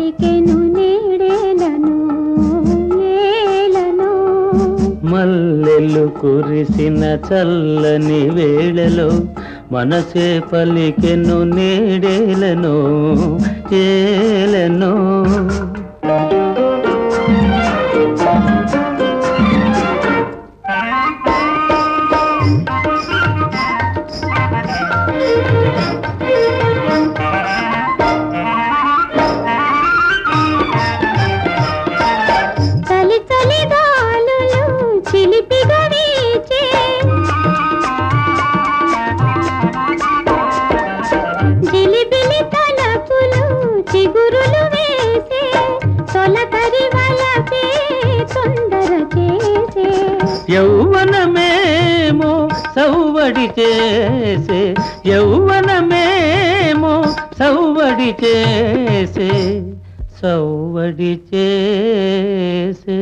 పలికెను నేడేలను ఏలను మల్లెలు కురిసిన చల్లని వేళలో మనసే పలికెను నేడేలను ఏలను చలి చలి గాలులు చిలిపిగా వీచే జిలిబిలి తలపులు చిగురులు వేసే తొలకరి వలపే తొందర చేసే యౌవనమేమో సౌవడి చేసే యౌవనమేమో సౌవడి చేసే సౌవడి చేసే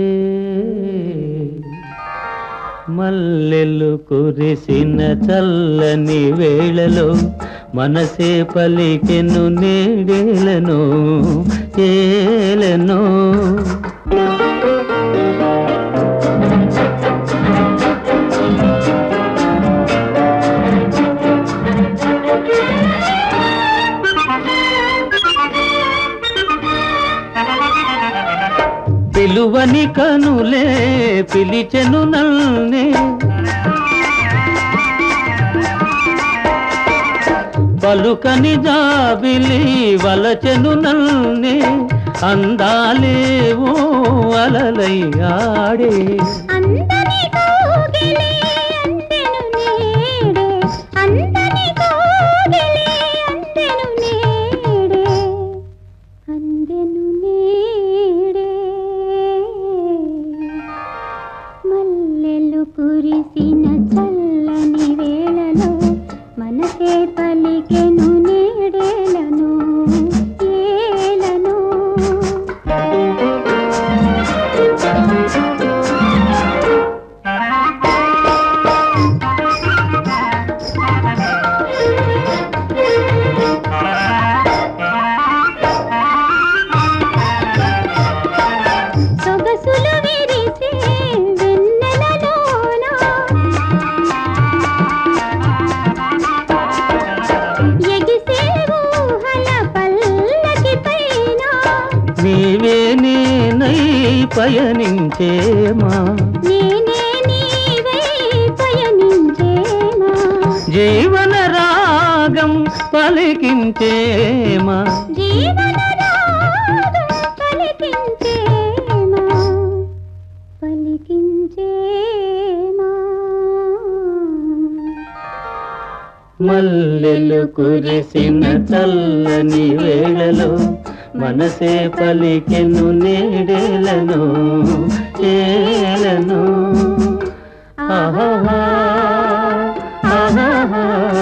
మల్లెలు కురిసిన చల్లని వేళలో మనసే పలికెను నీడేలను ఏలను పిలువని కనులే పిలిచెను నల్నే పలుకని జాబిలి వలచెను నల్నే అందాలేవో అలలై ఆడే అందని కోగిలి అందెను నేడే అందని కోగిలి అందెను నేడే అందెను నేడే మల్లెలు కురిసిన చల్లని వేళలో మనసే పలికెను నేడేలను ఏలను సొగసులు విరిసే వెన్నెలలోన ఎగిసే ఊహల పల్లకి పైన నీవే నేనై పయనించేమా నేనే నీవై పయనించేమా జీవన రాగం పలికించేమా జీవన రాగం పలికించేమా పలికించేమా మల్లెలు కురిసిన చల్లని వేళలో మనసే పలికెను నీడేలను ఏలను ఆహా ఆహా